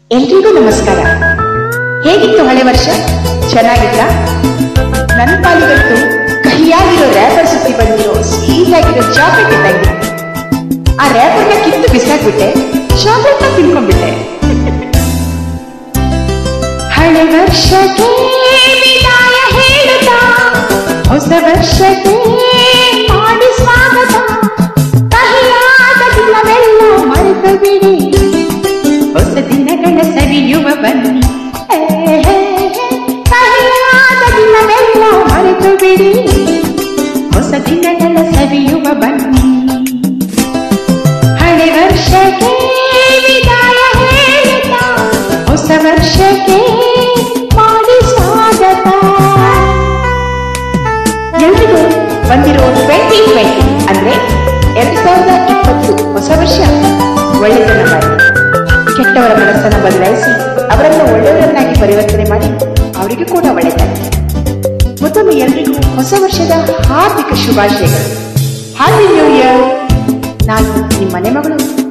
ಎಲ್ರಿಗೂ ನಮಸ್ಕಾರ ಹೇಗಿತ್ತು ಹಳೆ ವರ್ಷ ಚೆನ್ನಾಗಿತ್ತ ನನ್ನ ಪಾಲಿಗಂತೂ ಕಹಿಯಾಗಿರೋ ರ್ಯಾಪರ್ ಸುತ್ತಿ ಬಂದಿರೋ ಸ್ವೀಟ್ ಆಗಿರೋ ಚಾಕ್ಲೇಟ್ ಇದ್ದಂಗೆ ಆ ರ್ಯಾಪರ್ನ ಕಿತ್ತು ಬಿಸಾಕ್ಬಿಟ್ಟೆ ಚಾಕ್ಲೇಟ್ನ ತಿನ್ಕೊಂಡ್ಬಿಟ್ಟೆ ಹಳೆ ವರ್ಷಕ್ಕೆ ವಿದಾಯ ಹೇಳುತ್ತಾ ಹೊಸ ವರ್ಷಕ್ಕೆ ಮಾಡಿ ಸ್ವಾಗತ ಕಹಿಯಾದ ದಿನವೆಲ್ಲ ಮರೆತು ಬಿಡಿ ಹೊಸ ದಿನಗಳ ಸವಿಯುವ ಬನ್ನಿ ಹೇ, ಹೇ, ಹೇ. ಕಹಿಯಾದ ದಿನವೆಲ್ಲ ಮರೆತು ಬಿಡಿ ಹೊಸ ದಿನಗಳ ಸವಿಯುವ ಬನ್ನಿ ಹಳೆ ವರ್ಷಕ್ಕೆ ವಿದಾಯ ಹೇಳುತ್ತಾ ಹೊಸ ವರ್ಷಕ್ಕೆ ಮಾಡಿ ಸ್ವಾಗತ ಎಲ್ರಿಗೂ ಬಂದಿರೋ ಟ್ವೆಂಟಿ ಟ್ವೆಂಟಿ ಅಂದ್ರೆ ಎರಡ್ ಸಾವಿರದ ಇಪ್ಪತ್ತು ಹೊಸ ವರ್ಷ ಒಳ್ಳೆಯದನ್ನ ಮಾಡಿ ಕೆಟ್ಟವರ ಮನಸ್ಸನ್ನು ಬದಲಾಯಿಸಿ ಅವರನ್ನು ಒಳ್ಳೆಯವರನ್ನಾಗಿ ಪರಿವರ್ತನೆ ಮಾಡಿ ಅವರಿಗೂ ಕೂಡ ಒಳ್ಳೆಯದಾಗಿ ಮತ್ತೊಮ್ಮೆ ಎಲ್ರಿಗೂ ಹೊಸ ವರ್ಷದ ಹಾರ್ದಿಕ ಶುಭಾಶಯಗಳು ಹ್ಯಾಪಿ ನ್ಯೂ ಇಯರ್ ನಾನು ನಿಮ್ಮ ಮನೆ ಮಗಳು